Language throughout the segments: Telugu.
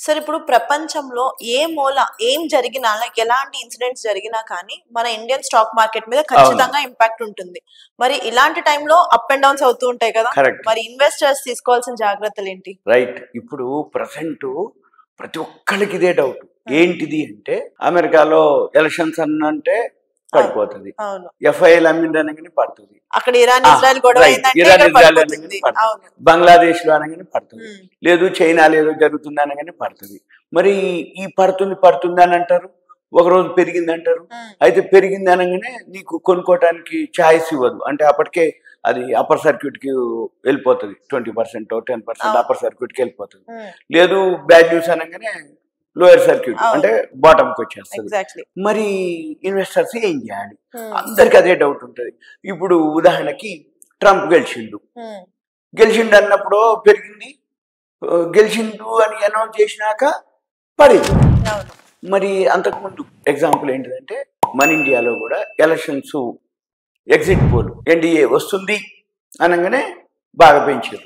సార్ ఇప్పుడు ప్రపంచంలో ఏ మూల ఏం జరిగినా లైక్ ఎలాంటి ఇన్సిడెంట్స్ జరిగినా కానీ మన ఇండియన్ స్టాక్ మార్కెట్ మీద ఖచ్చితంగా ఇంపాక్ట్ ఉంటుంది మరి ఇలాంటి టైంలో అప్ అండ్ డౌన్స్ అవుతూ ఉంటాయి కదా కరెక్ట్ మరి ఇన్వెస్టర్స్ తీసుకోవాల్సిన జాగ్రత్తలు ఏంటి రైట్ ఇప్పుడు ప్రజెంట్ ప్రతి ఒక్కరికి ఇదే డౌట్ ఏంటిది అంటే అమెరికాలో ఎలక్షన్స్ అన్నంటే పడిపోతుంది అవును ఎఫ్ఐఎల్ అమ్మింది అనగానే పడుతుంది అక్కడ ఇరాన్ ఆ, ఇజ్రాయెల్ గొడవ right. అయిందంటే ఇరాన్ ఇక్కడ ఇజ్రాయెల్ పడిపోతుంది. అనగానే పడుతుంది. అవును బంగ్లాదేశ్ లో అనగానే పడుతుంది ఉమ్, లేదు చైనా లేదో జరుగుతుంది అనగానే పడుతుంది మరి ఈ పడుతుంది పడుతుంది అని అంటారు ఒక రోజు పెరిగింది అంటారు ఉమ్, అయితే పెరిగింది అనగానే నీకు కొనుక్కోవటానికి ఛాయిస్ ఇవ్వదు అంటే అప్పటికే అది అప్పర్ సర్క్యూట్ కి వెళ్ళిపోతుంది ట్వంటీ పర్సెంట్ టెన్ పర్సెంట్ అవును. అప్పర్ సర్క్యూట్ కి వెళ్ళిపోతుంది ఉమ్, లేదు బ్యాడ్ న్యూస్ అనగానే లోయర్ సర్క్యూట్ అవును. అంటే బాటమ్ కి వచ్చేస్తుంది ఎగ్జాక్ట్లీ మరి ఇన్వెస్టర్స్ ఏం చేయాలి ఉమ్, అందరికి అదే డౌట్ ఉంటుంది ఇప్పుడు ఉదాహరణకి ట్రంప్ గెలిచిండు ఉమ్, గెలిచిండు అన్నప్పుడు పెరిగింది ఆ, గెలిచిండు అని అనౌన్స్ చేసినాక పడింది అవును మరి అంతకుముందు ఎగ్జాంపుల్ ఏంటిదంటే మన ఇండియాలో కూడా ఎలక్షన్స్ ఎగ్జిట్ పోల్ ఎన్డీఏ వస్తుంది అనగానే బాగా పెంచారు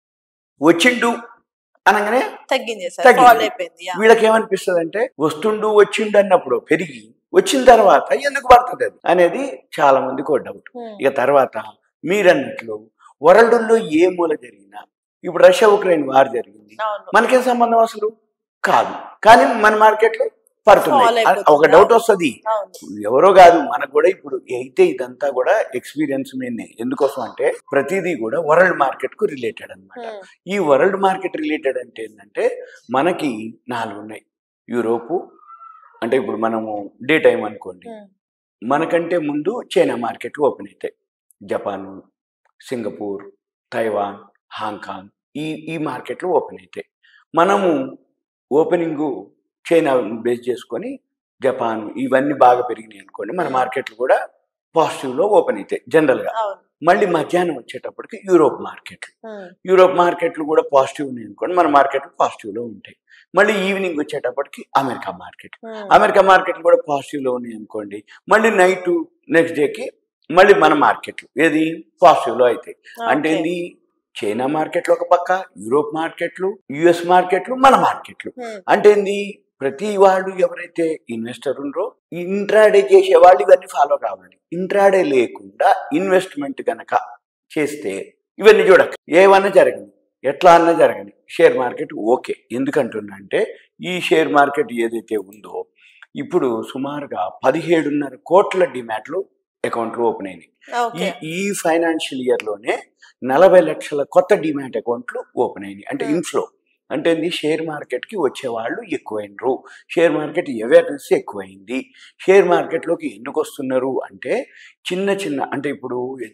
వచ్చిండు అనగానే తగ్గించేసారు తగ్గింది. ఫాల్ అయిపోయింది యా. వీళ్ళకి ఏమనిపిస్తుంది అంటే వస్తుండు వచ్చిండు అన్నప్పుడు పెరిగి వచ్చిన తర్వాత ఎందుకు పడుతుంది అది అనేది చాలా మందికి ఒక డౌట్ ఉమ్, ఇక తర్వాత మీరన్నట్లు వరల్డ్లో ఏ మూల జరిగినా ఇప్పుడు రష్యా ఉక్రెయిన్ వార్ జరిగింది అవును మనకేం సంబంధం అసలు కాదు కానీ మన మార్కెట్లో Fall పడుతున్నాయి అయిపోతుంది. ఒక డౌట్ వస్తుంది అవును ఎవరో కాదు మనకు కూడా ఇప్పుడు అయితే ఇదంతా కూడా ఎక్స్పీరియన్స్ మీదే ఎందుకోసం అంటే ప్రతిదీ కూడా వరల్డ్ మార్కెట్ కు రిలేటెడ్ అన్నమాట ఉమ్, ఈ వరల్డ్ మార్కెట్ రిలేటెడ్ అంటే ఏంటంటే మనకి నాలుగు ఉన్నాయి యూరోపు అంటే ఇప్పుడు మనము డే టైం అనుకోండి ఉమ్, మనకంటే ముందు చైనా మార్కెట్లు ఓపెన్ అవుతాయి జపాన్ సింగపూర్ తైవాన్ హాంకాంగ్ ఈ ఈ మార్కెట్లు ఓపెన్ అవుతాయి మనము ఓపెనింగ్ చైనా బేస్ చేసుకొని జపాన్ ఇవన్నీ బాగా పెరిగినాయి అనుకోండి మన మార్కెట్లు కూడా పాజిటివ్లో ఓపెన్ అవుతాయి జనరల్గా అవును మళ్ళీ మధ్యాహ్నం వచ్చేటప్పటికి యూరోప్ మార్కెట్లు ఉమ్, యూరోప్ మార్కెట్లు కూడా పాజిటివ్ ఉన్నాయి అనుకోండి మన మార్కెట్లు పాజిటివ్లో ఉంటాయి మళ్ళీ ఈవినింగ్ వచ్చేటప్పటికి అమెరికా మార్కెట్ ఉమ్, అమెరికా మార్కెట్లు కూడా పాజిటివ్లో ఉన్నాయి అనుకోండి మళ్ళీ నైట్ నెక్స్ట్ డేకి మళ్ళీ మన మార్కెట్లు ఏది పాజిటివ్లో అవుతాయి అంటే ఓకే. ఏంది చైనా మార్కెట్లు ఒక పక్క యూరోప్ మార్కెట్లు యుఎస్ మార్కెట్లు మన మార్కెట్లు ఉమ్, అంటే ఏంది ప్రతి వాళ్ళు ఎవరైతే ఇన్వెస్టర్ ఉండ్రో ఇంట్రాడే చేసే వాళ్ళు ఇవన్నీ ఫాలో కావాలి ఇంట్రాడే లేకుండా ఇన్వెస్ట్మెంట్ గనక చేస్తే ఇవన్నీ చూడక ఏమన్నా జరగని ఎట్లా అన్నా జరగని షేర్ మార్కెట్ ఓకే ఎందుకంటున్నా అంటే ఈ షేర్ మార్కెట్ ఏదైతే ఉందో ఇప్పుడు సుమారుగా పదిహేడున్నర కోట్ల డిమాట్లు అకౌంట్లు ఓపెన్ అయినాయి ఈ ఓకే ఈ ఫైనాన్షియల్ ఇయర్లోనే నలభై లక్షల కొత్త డిమాట్ అకౌంట్లు ఓపెన్ అయినాయి అంటే Hmm. ఇన్ఫ్లో అంటే ఏంది షేర్ మార్కెట్కి వచ్చేవాళ్ళు ఎక్కువైనరు షేర్ మార్కెట్ అవేర్నెస్ ఎక్కువైంది షేర్ మార్కెట్లోకి ఎందుకు వస్తున్నారు అంటే చిన్న చిన్న అంటే ఇప్పుడు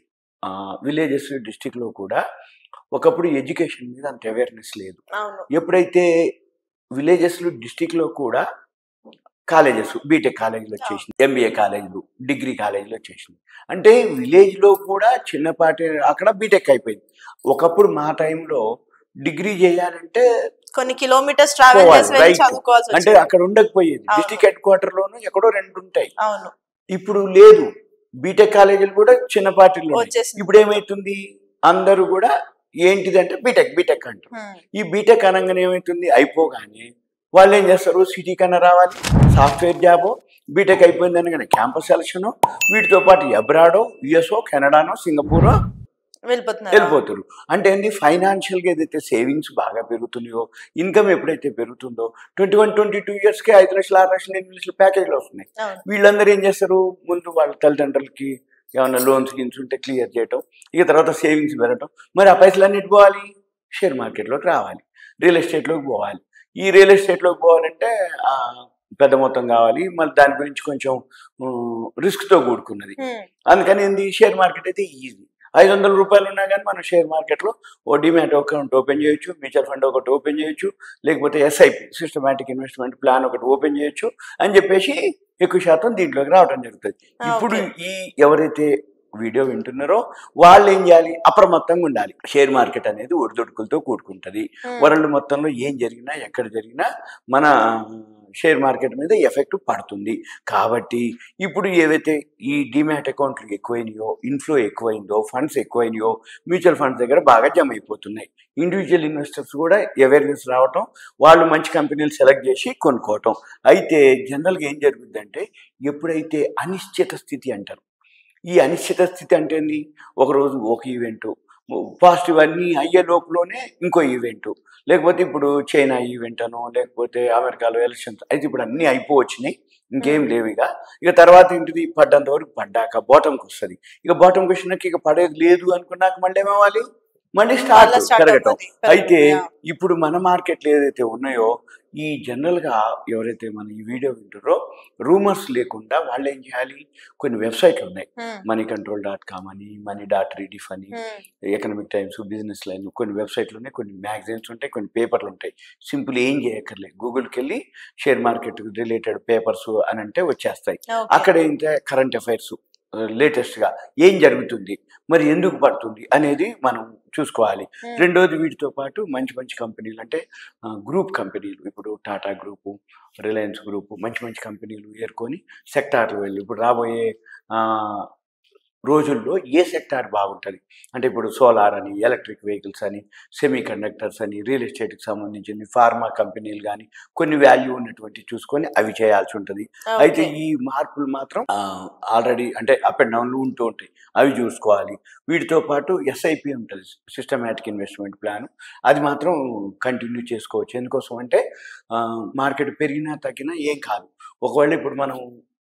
విలేజెస్ డిస్టిక్లో కూడా ఒకప్పుడు ఎడ్యుకేషన్ మీద అంత అవేర్నెస్ లేదు అవును ఎప్పుడైతే విలేజెస్లో డిస్టిక్లో కూడా కాలేజెస్ బీటెక్ కాలేజీలు వచ్చేసింది ఎంబీఏ కాలేజీలు డిగ్రీ కాలేజీలు వచ్చేసింది అంటే విలేజ్లో కూడా చిన్నపాటి అక్కడ బీటెక్ అయిపోయింది ఒకప్పుడు మా టైంలో డిగ్రీ చేయాలంటే కొన్ని కిలోమీటర్స్ ట్రావెల్ పోవాలి, చేసి వెళ్ళి right. చదువుకోవాల్సి అంటే వచ్చింది అక్కడ ఉండకపోయేది అవును. డిస్టిక్ హెడ్ క్వార్టర్లోనూ ఎక్కడో రెండు ఉంటాయి అవును ఇప్పుడు లేదు బీటెక్ కాలేజీలు కూడా చిన్నపాటిలో ఉన్నాయి. వచ్చేసింది ఇప్పుడు ఏమైతుంది అందరూ కూడా ఏంటిదంటే బీటెక్ బీటెక్ అంటారు ఉమ్, ఈ బీటెక్ అనగానే ఏమవుతుంది అయిపోగానే వాళ్ళు ఏం చేస్తారు సిటీ కన్నా రావాలి సాఫ్ట్వేర్ జాబో బీటెక్ అయిపోయింది అనగానే క్యాంపస్ సెలక్షను వీటితో పాటు ఎబ్రాడో యుఎస్ఓ కెనడానో సింగపూరో వెళ్ళిపోతున్నారు వెళ్ళిపోతారు అంటే ఏంది ఫైనాన్షియల్గా ఏదైతే సేవింగ్స్ బాగా పెరుగుతున్నాయో ఇన్కమ్ ఎప్పుడైతే పెరుగుతుందో ట్వంటీ వన్ ట్వంటీ టూ ఇయర్స్కి ఐదు లక్షలు ఆరు లక్షలు ఎనిమిది లక్షల ప్యాకేజ్లు వస్తున్నాయి అవును వీళ్ళందరూ ఏం చేస్తారు ముందు వాళ్ళ తల్లిదండ్రులకి ఏమైనా లోన్స్ గిన్స్ ఉంటే క్లియర్ చేయటం ఇక తర్వాత సేవింగ్స్ పెరగటం మరి ఆ పైసలు అన్నిటి పోవాలి షేర్ మార్కెట్లోకి రావాలి రియల్ ఎస్టేట్లోకి పోవాలి ఈ రియల్ ఎస్టేట్లోకి పోవాలంటే ఆ, పెద్ద మొత్తం కావాలి మళ్ళీ దాని గురించి కొంచెం రిస్క్తో కూడుకున్నది ఉమ్, అందుకని ఏంది షేర్ మార్కెట్ అయితే ఈజీ ఐదు వందల రూపాయలు ఉన్నా కానీ మనం షేర్ మార్కెట్లో ఓ డిమాట్ అకౌంట్ ఓపెన్ చేయొచ్చు మ్యూచువల్ ఫండ్ ఒకటి ఓపెన్ చేయొచ్చు లేకపోతే ఎస్ఐపి సిస్టమాటిక్ ఇన్వెస్ట్మెంట్ ప్లాన్ ఒకటి ఓపెన్ చేయొచ్చు అని చెప్పేసి ఎక్కువ శాతం దీంట్లోకి రావడం జరుగుతుంది ఇప్పుడు ఈ ఎవరైతే వీడియో వింటున్నారో వాళ్ళు ఏం చేయాలి అప్రమత్తంగా ఉండాలి షేర్ మార్కెట్ అనేది ఒడిదొడుకులతో కూడుకుంటుంది ఉమ్, వరల్డ్ మొత్తంలో ఏం జరిగినా ఎక్కడ జరిగినా మన షేర్ మార్కెట్ మీద ఎఫెక్ట్ పడుతుంది కాబట్టి ఇప్పుడు ఏవైతే ఈ డిమాట్ అకౌంట్లు ఎక్కువైనాయో ఇన్ఫ్లో ఎక్కువైందో ఫండ్స్ ఎక్కువైనాయో మ్యూచువల్ ఫండ్స్ దగ్గర బాగా జమ అయిపోతున్నాయి ఇండివిజువల్ ఇన్వెస్టర్స్ కూడా అవేర్నెస్ రావటం వాళ్ళు మంచి కంపెనీలు సెలెక్ట్ చేసి కొనుక్కోవటం అయితే జనరల్గా ఏం జరుగుతుందంటే ఎప్పుడైతే అనిశ్చిత స్థితి అంటారు ఈ అనిశ్చిత స్థితి అంటే ఏంది ఒకరోజు ఒక ఈవెంట్ పాజిటివ్ అన్నీ అయ్యే లోపులోనే ఇంకో ఈవెంట్ లేకపోతే ఇప్పుడు చైనా ఈవెంట్ అనో లేకపోతే అమెరికాలో ఎలక్షన్స్ అయితే ఇప్పుడు అన్నీ అయిపోవచ్చినాయి ఇంకేం లేవు ఇక ఇక తర్వాత ఏంటిది పడ్డంత వరకు పడ్డాక బాటంకి వస్తుంది ఇక బాటంకి వచ్చినాక ఇక పడేది లేదు అనుకున్నాక మళ్ళీ ఏమవ్వాలి మళ్ళీ స్టార్ట్ మళ్ళా start పెరగటం అవుతుంది. అయితే Yeah. ఇప్పుడు మన మార్కెట్లు ఏదైతే ఉన్నాయో ఈ జనరల్గా ఎవరైతే మన ఈ వీడియో వింటారో రూమర్స్ లేకుండా వాళ్ళు ఏం చేయాలి కొన్ని వెబ్సైట్లు ఉన్నాయి Hmm. Money control dot com అని మనీ డాట్ రీడిఫ్ అని Hmm. Economic times business line కొన్ని వెబ్సైట్లు ఉన్నాయి కొన్ని మ్యాగజైన్స్ ఉంటాయి కొన్ని పేపర్లు ఉంటాయి సింపుల్ ఏం చేయక్కర్లేదు గూగుల్కి వెళ్ళి షేర్ మార్కెట్ రిలేటెడ్ పేపర్స్ అని అంటే వచ్చేస్తాయి Okay. అక్కడ ఏంటంటే కరెంట్ అఫైర్స్ లేటెస్ట్గా ఏం జరుగుతుంది మరి ఎందుకు పడుతుంది అనేది మనం చూసుకోవాలి Hmm. రెండోది వీటితో పాటు మంచి మంచి కంపెనీలు అంటే గ్రూప్ కంపెనీలు ఇప్పుడు టాటా గ్రూపు రిలయన్స్ గ్రూపు మంచి మంచి కంపెనీలు ఏరుకొని సెక్టార్లు వెళ్ళి ఇప్పుడు రాబోయే ఆ, రోజుల్లో ఏ సెక్టార్ బాగుంటుంది అంటే ఇప్పుడు సోలార్ అని ఎలక్ట్రిక్ వెహికల్స్ అని సెమీ కండక్టర్స్ అని రియల్ ఎస్టేట్కి సంబంధించింది ఫార్మా కంపెనీలు కానీ కొన్ని వాల్యూ ఉన్నటువంటి చూసుకొని అవి చేయాల్సి ఉంటుంది అయితే Okay. ఈ మార్పులు మాత్రం ఆల్రెడీ అంటే అప్ అండ్ డౌన్లు ఉంటూ ఉంటాయి అవి చూసుకోవాలి వీటితో పాటు ఎస్ఐపి ఉంటుంది సిస్టమేటిక్ ఇన్వెస్ట్మెంట్ ప్లాన్ అది మాత్రం కంటిన్యూ చేసుకోవచ్చు ఎందుకోసం అంటే మార్కెట్ పెరిగినా తగ్గినా ఏం కాదు ఒకవేళ ఇప్పుడు మనం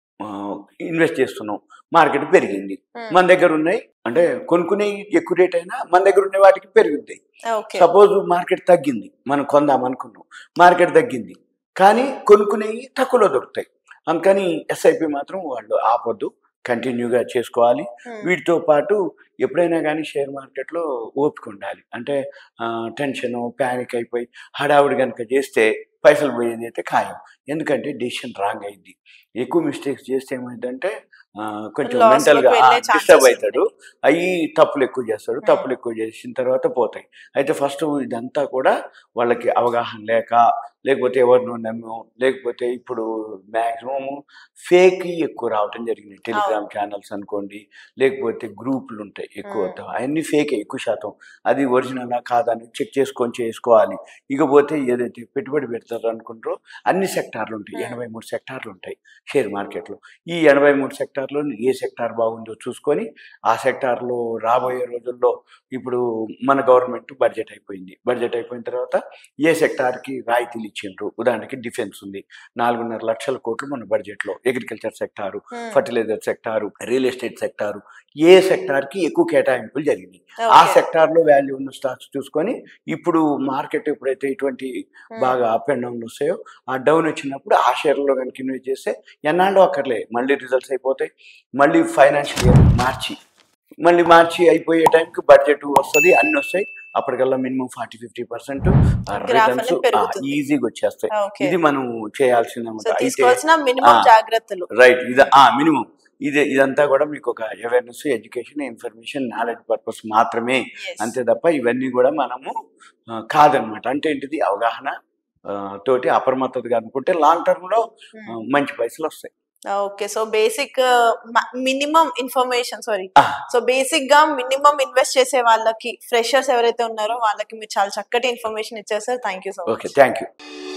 ఇన్వెస్ట్ చేస్తున్నాం మార్కెట్ పెరిగింది Hmm. మన దగ్గర ఉన్నాయి అంటే కొనుక్కునే ఎక్కువ రేట్ అయినా మన దగ్గర ఉన్న వాటికి పెరుగుతాయి Okay. సపోజ్ మార్కెట్ తగ్గింది మనం కొందాం అనుకున్నాం మార్కెట్ తగ్గింది కానీ కొనుక్కునేవి తక్కువలో దొరుకుతాయి అందుకని ఎస్ఐపి మాత్రం వాళ్ళు ఆపొద్దు కంటిన్యూగా చేసుకోవాలి Hmm. వీటితో పాటు ఎప్పుడైనా కానీ షేర్ మార్కెట్లో ఓపిక ఉండాలి అంటే టెన్షన్ ప్యానిక్ అయిపోయి హడావుడి కనుక చేస్తే పైసలు పోయేది అయితే ఖాయం ఎందుకంటే డెసిషన్ రాంగ్ అయింది ఎక్కువ మిస్టేక్స్ చేస్తే ఏమైందంటే ఆ, కొంచెం Loss మెంటల్గా లోకి వెళ్ళే chances డిస్టర్బ్ అవుతాడు ఉంటాయి. అవి తప్పులు ఎక్కువ చేస్తాడు Hmm. తప్పులు ఎక్కువ చేసిన తర్వాత పోతాయి అయితే ఫస్ట్ ఇదంతా కూడా వాళ్ళకి అవగాహన లేక లేకపోతే ఎవరినో నమ్మో లేకపోతే ఇప్పుడు మ్యాక్సిమం ఫేక్ ఎక్కువ రావటం జరిగింది టెలిగ్రామ్ ఛానల్స్ అనుకోండి లేకపోతే గ్రూపులు ఉంటాయి ఎక్కువ Hmm. అవన్నీ ఫేక్ ఎక్కువ శాతం అది ఒరిజినలా కాదని చెక్ చేసుకొని చేసుకోవాలి ఇకపోతే ఏదైతే పెట్టుబడి పెడతారు అనుకుంటారో అన్ని సెక్టార్లు ఉంటాయి Hmm. ఎనభై మూడు సెక్టార్లు ఉంటాయి షేర్ మార్కెట్లో ఈ ఎనభై మూడు సెక్టార్లో ఏ సెక్టార్ బాగుందో చూసుకొని ఆ సెక్టార్లో రాబోయే రోజుల్లో ఇప్పుడు మన గవర్నమెంట్ బడ్జెట్ అయిపోయింది బడ్జెట్ అయిపోయిన తర్వాత ఏ సెక్టార్కి రాయితీలు ఇచ్చిండ్రు ఉదాహరణకి డిఫెన్స్ ఉంది నాలుగున్నర లక్షల కోట్లు మన బడ్జెట్లో agriculture sector Hmm. Fertiliser sector real estate sector ఏ సెక్టార్కి ఎక్కువ కేటాయింపులు జరిగినాయి ఆ Okay. సెక్టార్లో వాల్యూ ఉన్న స్టాక్స్ చూసుకొని ఇప్పుడు మార్కెట్ ఎప్పుడైతే ఇటువంటి Hmm. బాగా అప్ అండ్ డౌన్ వస్తాయో ఆ డౌన్ వచ్చినప్పుడు ఆ షేర్లో కనుక ఇన్వెస్ట్ చేస్తే ఎన్నాళ్ళు అక్కర్లే మళ్ళీ రిజల్ట్స్ అయిపోతాయి మళ్ళీ ఫైనాన్షియల్ ఇయర్ మార్చి మళ్ళీ మార్చి అయిపోయే టైంకి బడ్జెట్ వస్తుంది అన్ని వస్తాయి అప్పటికల్లా minimum forty fifty percent Graph returns అనేది పెరుగుతుంది. ఈజీగా వచ్చేస్తాయి Okay. ఇది మనం చేయాల్సింది సో అయితే తీసుకోవాల్సిన మినిమం ఆ. జాగ్రత్తలు రైట్ ఇది ఆ మినిమం ఇది ఇదంతా కూడా మీకు ఒక awareness education information knowledge purpose మాత్రమే Yes. అంతే తప్ప ఇవన్నీ కూడా మనము ఆ, కాదనమాట అంటే ఏంటిది అవగాహన ఆ, తోటి అప్రమత్తతగా అనుకుంటే లాంగ్ టర్మ్ లో ఆ, Hmm. మంచి పైసలు వస్తాయి okay so basic minimum information sorry Ah. So basic గా మినిమం ఇన్వెస్ట్ చేసే వాళ్ళకి ఫ్రెషర్స్ ఎవరైతే ఉన్నారో వాళ్ళకి మీరు చాలా చక్కటి ఇన్ఫర్మేషన్ ఇచ్చారు sir thank you so much okay thank you